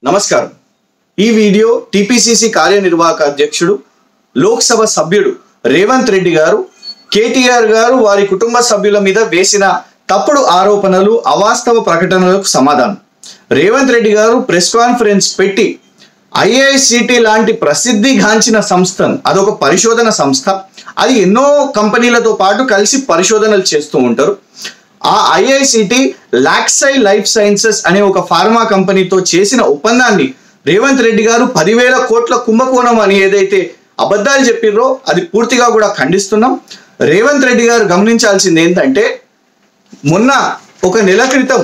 నమస్కారం ఈ video TPCC కార్యనిర్వాహక అధ్యక్షుడు లోక్సభ సభ్యుడు రేవంత్ రెడ్డి గారు కేటీఆర్ గారు వారి కుటుంబ సభ్యుల మీద వేసిన తప్పుడు ఆరోపణలు అవాస్తవ ప్రకటనలకు సమాధానం రేవంత్ రెడ్డి గారు ప్రెస్ కాన్ఫరెన్స్ పెట్టి ఐఐసిటి లాంటి ప్రసిద్ధిగాంచిన సంస్థను అదొక పరిశోధన సంస్థ అది ఎన్నో కంపెనీలతో పాటు కలిసి పరిశోధనలు చేస్తూ ఉంటారు ఆ ఐఐసిటి లాక్సై లైఫ్ సైన్సెస్ అనే ఒక ఫార్మా కంపెనీతో చేసిన ఒప్పందాన్ని రేవంత్ రెడ్డి గారు పదివేల కోట్ల కుంభకోణం అని ఏదైతే అబద్ధాలు చెప్పిర్రో అది పూర్తిగా కూడా ఖండిస్తున్నాం రేవంత్ రెడ్డి గారు గమనించాల్సింది ఏంటంటే మొన్న ఒక నెల క్రితం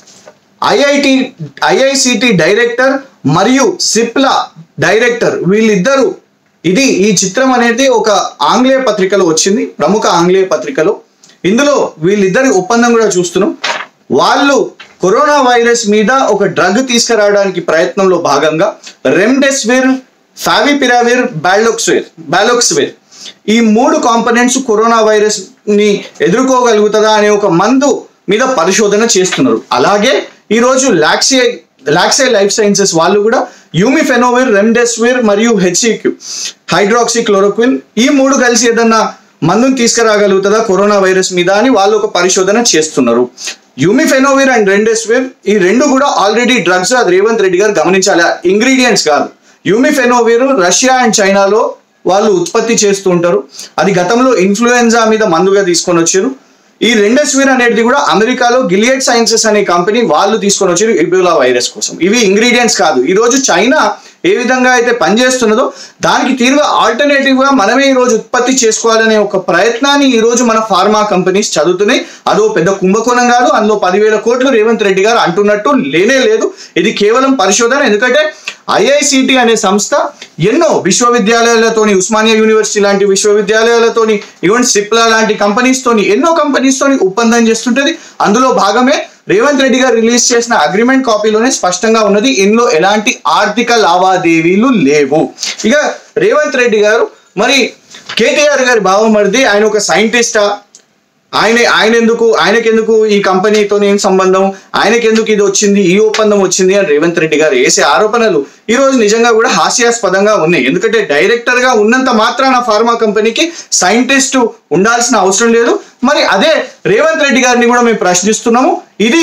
ఐఐటి ఐఐసిటి డైరెక్టర్ మరియు సిప్లా డైరెక్టర్ వీళ్ళిద్దరూ ఇది ఈ చిత్రం అనేది ఒక ఆంగ్లేయ పత్రికలో వచ్చింది ప్రముఖ ఆంగ్లేయ పత్రికలో ఇందులో వీళ్ళిద్దరి ఒప్పందం కూడా చూస్తున్నాం వాళ్ళు కరోనా వైరస్ మీద ఒక డ్రగ్ తీసుకురావడానికి ప్రయత్నంలో భాగంగా రెమ్డెసివిర్ ఫావిపిరావిర్ బాలోక్స్వేర్ బాలోక్స్వేర్ ఈ మూడు కాంపనెంట్స్ కరోనా వైరస్ ని ఎదుర్కోగలుగుతుందా అనే ఒక మందు మీద పరిశోధన చేస్తున్నారు అలాగే ఈరోజు లాక్సే లాక్సే లైఫ్ సైన్సెస్ వాళ్ళు కూడా యూమిఫెనోవిర్ రెమ్డెసివిర్ మరియు హెచ్ఈక్యూ హైడ్రాక్సీ క్లోరోక్విన్ ఈ మూడు కలిసి ఏదన్నా మందుని తీసుకురాగలుగుతుందా కరోనా వైరస్ మీద అని వాళ్ళు ఒక పరిశోధన చేస్తున్నారు యూమిఫెనోవిర్ అండ్ రెమ్డెసివిర్ ఈ రెండు కూడా ఆల్రెడీ డ్రగ్స్ అది రేవంత్ రెడ్డి గారు గమనించాలి ఇంగ్రీడియంట్స్ కాదు యూమిఫెనోవిర్ రష్యా అండ్ చైనాలో వాళ్ళు ఉత్పత్తి చేస్తూ ఉంటారు అది గతంలో ఇన్ఫ్లుయెన్జా మీద మందుగా తీసుకొని వచ్చారు ఈ రెండెస్విర్ అనేది కూడా అమెరికాలో గిలియడ్ సైన్సెస్ అనే కంపెనీ వాళ్ళు తీసుకొని వచ్చారు ఇబోలా వైరస్ కోసం ఇవి ఇంగ్రీడియంట్స్ కాదు ఈ రోజు చైనా ఏ విధంగా అయితే పనిచేస్తున్నదో దానికి తీరుగా ఆల్టర్నేటివ్ గా మనమే ఈ రోజు ఉత్పత్తి చేసుకోవాలనే ఒక ప్రయత్నాన్ని ఈ రోజు మన ఫార్మా కంపెనీస్ చదువుతున్నాయి అదో పెద్ద కుంభకోణం కాదు అందులో పదివేల కోట్లు రేవంత్ రెడ్డి గారు అంటున్నట్టు లేనే లేదు ఇది కేవలం పరిశోధన ఎందుకంటే ఐఐసిటి అనే సంస్థ ఎన్నో విశ్వవిద్యాలయాలతోని ఉస్మానియా యూనివర్సిటీ లాంటి విశ్వవిద్యాలయాలతోని ఈవెన్ సిప్లా లాంటి కంపెనీస్ తోని ఎన్నో కంపెనీస్ తోని ఒప్పందం చేస్తుంటది అందులో భాగమే రేవంత్ రెడ్డి గారు రిలీజ్ చేసిన అగ్రిమెంట్ కాపీలోనే స్పష్టంగా ఉన్నది ఇందులో ఎలాంటి ఆర్థిక లావాదేవీలు లేవు ఇక రేవంత్ రెడ్డి గారు మరి కేటీఆర్ గారి బావమరిది ఆయన ఒక సైంటిస్టా ఆయన ఆయన ఎందుకు ఆయనకెందుకు ఈ కంపెనీతో ఏం సంబంధం ఆయనకెందుకు ఇది వచ్చింది ఈ ఒప్పందం వచ్చింది అని రేవంత్ రెడ్డి గారు వేసే ఆరోపణలు ఈ రోజు నిజంగా కూడా హాస్యాస్పదంగా ఉన్నాయి ఎందుకంటే డైరెక్టర్ గా ఉన్నంత మాత్రాన ఫార్మా కంపెనీకి సైంటిస్ట్ ఉండాల్సిన అవసరం లేదు మరి అదే రేవంత్ రెడ్డి గారిని కూడా మేము ప్రశ్నిస్తున్నాము ఇది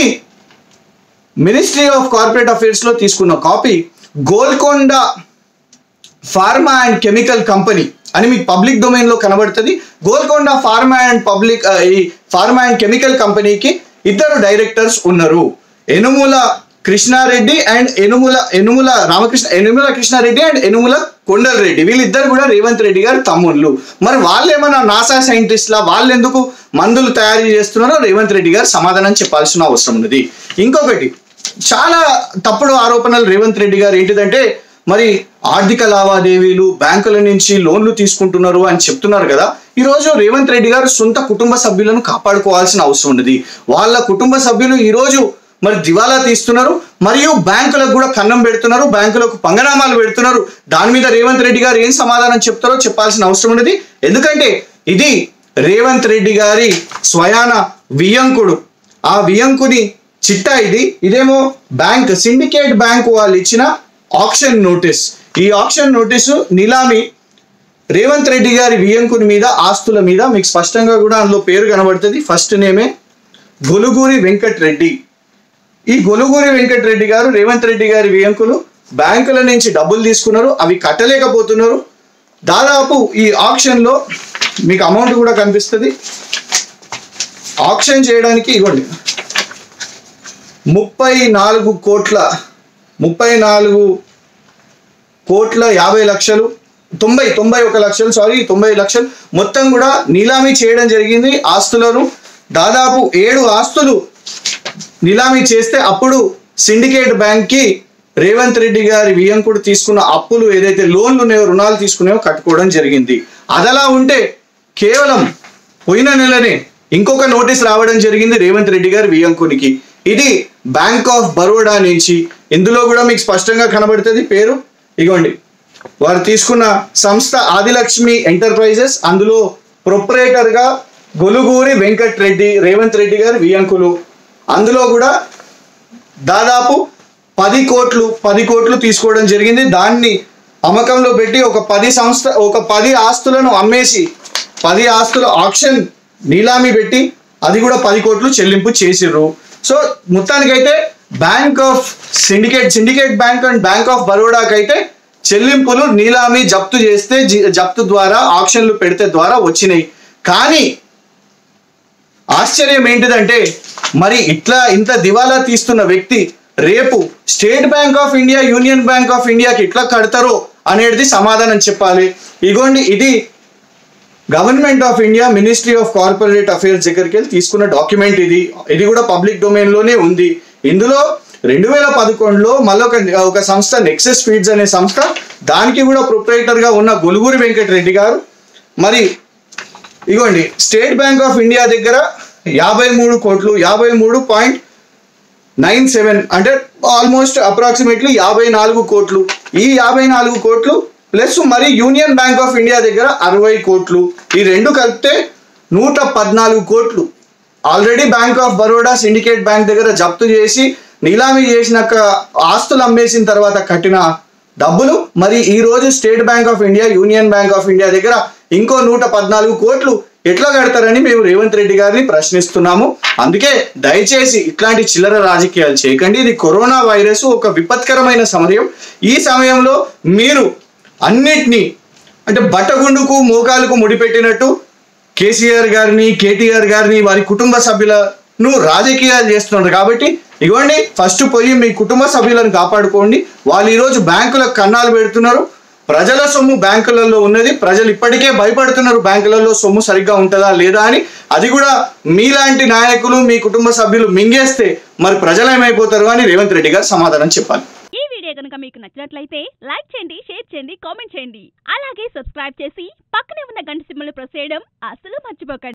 మినిస్ట్రీ ఆఫ్ కార్పొరేట్ అఫైర్స్ లో తీసుకున్న copy Golconda pharma and chemical company అని మీకు పబ్లిక్ డొమైన్ లో కనబడుతుంది గోల్కొండ ఫార్మా అండ్ పబ్లిక్ ఈ ఫార్మా అండ్ కెమికల్ కంపెనీకి ఇద్దరు డైరెక్టర్స్ ఉన్నారు ఎనుముల కృష్ణారెడ్డి అండ్ ఎనుముల ఎనుముల రామకృష్ణ ఎనుముల కృష్ణారెడ్డి అండ్ ఎనుముల కొండలరెడ్డి వీళ్ళిద్దరు కూడా రేవంత్ రెడ్డి గారు తమ్ముళ్ళు మరి వాళ్ళు ఏమన్నా నాసా సైంటిస్ట్లా వాళ్ళు ఎందుకు మందులు తయారు చేస్తున్నారో రేవంత్ రెడ్డి గారు సమాధానం చెప్పాల్సిన అవసరం ఉన్నది ఇంకొకటి చాలా తప్పుడు ఆరోపణలు రేవంత్ రెడ్డి గారు ఏంటిదంటే మరి ఆర్థిక లావాదేవీలు బ్యాంకుల నుంచి లోన్లు తీసుకుంటున్నారు అని చెప్తున్నారు కదా ఈరోజు రేవంత్ రెడ్డి గారు సొంత కుటుంబ సభ్యులను కాపాడుకోవాల్సిన అవసరం ఉన్నది వాళ్ళ కుటుంబ సభ్యులు ఈరోజు మరి దివాలా తీస్తున్నారు మరియు బ్యాంకులకు కూడా కన్నం పెడుతున్నారు బ్యాంకులకు పంగనామాలు పెడుతున్నారు దాని మీద రేవంత్ రెడ్డి గారు ఏం సమాధానం చెప్తారో చెప్పాల్సిన అవసరం ఉన్నది ఎందుకంటే ఇది రేవంత్ రెడ్డి గారి స్వయాన వియంకుడు ఆ వియంకుని చిట్టా ఇది ఇదేమో బ్యాంక్ సిండికేట్ బ్యాంక్ వాళ్ళు ఇచ్చిన ఆప్షన్ నోటీస్ ఈ ఆప్షన్ నోటీసు నిలామి రేవంత్ రెడ్డి గారి వియంకుని మీద ఆస్తుల మీద మీకు స్పష్టంగా కూడా అందులో పేరు కనబడుతుంది ఫస్ట్ నేమే గొలుగూరి వెంకట్ రెడ్డి ఈ గొలుగూరి వెంకట్ రెడ్డి గారు రేవంత్ రెడ్డి గారి వియంకులు బ్యాంకుల నుంచి డబ్బులు తీసుకున్నారు అవి కట్టలేకపోతున్నారు దాదాపు ఈ ఆప్షన్లో మీకు అమౌంట్ కూడా కనిపిస్తుంది ఆప్షన్ చేయడానికి ఇవ్వండి ముప్పై నాలుగు కోట్ల ముప్పై నాలుగు కోట్ల యాభై లక్షలు తొంభై తొంభై ఒక లక్షలు సారీ తొంభై లక్షలు మొత్తం కూడా నీలామీ చేయడం జరిగింది ఆస్తులను దాదాపు ఏడు ఆస్తులు నిలామీ చేస్తే అప్పుడు సిండికేట్ బ్యాంక్కి రేవంత్ రెడ్డి గారి వియంకుడు తీసుకున్న అప్పులు ఏదైతే లోన్లు ఉన్నాయో రుణాలు తీసుకున్నాయో కట్టుకోవడం జరిగింది అదలా ఉంటే కేవలం పోయిన నెలనే ఇంకొక నోటీస్ రావడం జరిగింది రేవంత్ రెడ్డి గారి వియంకునికి ఇది బ్యాంక్ ఆఫ్ బరోడా నుంచి ఇందులో కూడా మీకు స్పష్టంగా కనబడుతుంది పేరు ఇగోండి వారు తీసుకున్న సంస్థ ఆదిలక్ష్మి ఎంటర్ప్రైజెస్ అందులో ప్రొపరేటర్ గా గొలుగూరి వెంకట్ రెడ్డి రేవంత్ రెడ్డి గారి వియంకులు అందులో కూడా దాదాపు పది కోట్లు పది కోట్లు తీసుకోవడం జరిగింది దాన్ని అమ్మకంలో పెట్టి ఒక పది సంస్థ ఒక పది ఆస్తులను అమ్మేసి పది ఆస్తుల ఆక్షన్ నీలామి పెట్టి అది కూడా పది కోట్లు చెల్లింపు చేసిర్రు సో మొత్తానికైతే bank of syndicate syndicate bank and bank of బరోడాకైతే చెల్లింపులు నీలామి జప్తు చేస్తే జి- జప్తు ద్వారా ఆక్షన్లు పెడితే ద్వారా వచ్చినాయి కానీ ఆశ్చర్యం ఏంటిదంటే మరి ఇట్లా ఇంత దివాలా తీస్తున్న వ్యక్తి రేపు state bank of India union bank of ఇండియాకి ఎట్లా కడతారో అనేది సమాధానం చెప్పాలి ఇగోండి ఇది government of India ministry of corporate affairs దగ్గరికి వెళ్ళి తీసుకున్న డాక్యుమెంట్ ఇది ఇది కూడా పబ్లిక్ డొమైన్ లోనే ఉంది ఇందులో రెండు వేల పదకొండులో మళ్ళొక ఒక సంస్థ నెక్సెస్ ఫీడ్స్ అనే సంస్థ దానికి కూడా ప్రొపరేటర్ గా ఉన్న గొలుగురి వెంకటరెడ్డి గారు మరి ఇగోండి స్టేట్ బ్యాంక్ ఆఫ్ ఇండియా దగ్గర యాభై మూడు కోట్లు యాభై మూడు పాయింట్ నైన్ సెవెన్ అంటే ఆల్మోస్ట్ అప్రాక్సిమేట్లీ యాభై నాలుగు కోట్లు ఈ యాభై నాలుగు కోట్లు ప్లస్ మరి యూనియన్ బ్యాంక్ ఆఫ్ ఇండియా దగ్గర అరవై కోట్లు ఈ రెండు కలిపితే నూట పద్నాలుగు కోట్లు already bank of Baroda syndicate bank దగ్గర జప్తు చేసి నీలామి చేసినాక ఆస్తులు అమ్మేసిన తర్వాత కట్టిన డబ్బులు మరి ఈ రోజు state bank of India union bank of India దగ్గర ఇంకో నూట పద్నాలుగు కోట్లు ఎట్లా కడతారని మేము రేవంత్ రెడ్డి గారిని ప్రశ్నిస్తున్నాము అందుకే దయచేసి ఇట్లాంటి చిల్లర రాజకీయాలు చేయకండి ఇది కరోనా వైరస్ ఒక విపత్కరమైన సమయం ఈ సమయంలో మీరు అన్నిటినీ అంటే బట్టగుండుకు మోకాలకు ముడిపెట్టినట్టు కేసీఆర్ గారిని కేటీఆర్ గారిని వారి కుటుంబ సభ్యులను రాజకీయాలు చేస్తున్నారు కాబట్టి ఇవ్వండి ఫస్ట్ పోయి మీ కుటుంబ సభ్యులను కాపాడుకోండి వాళ్ళు ఈరోజు బ్యాంకులకు కన్నాలు పెడుతున్నారు ప్రజల సొమ్ము బ్యాంకులలో ఉన్నది ప్రజలు ఇప్పటికే భయపడుతున్నారు బ్యాంకులలో సొమ్ము సరిగ్గా ఉంటుందా లేదా అని అది కూడా మీలాంటి నాయకులు మీ కుటుంబ సభ్యులు మింగేస్తే మరి ప్రజలు ఏమైపోతారు అని రేవంత్ రెడ్డి గారు సమాధానం చెప్పాలి ఈ వీడియో కనుక మీకు నచ్చినట్లయితే లైక్ చేయండి షేర్ చేయండి కామెంట్ చేయండి అలాగే సబ్స్క్రైబ్ చేసి పక్కనే ఉన్న గంట సింబల్ ప్రెస్ చేయడం అస్సలు మర్చిపోకండి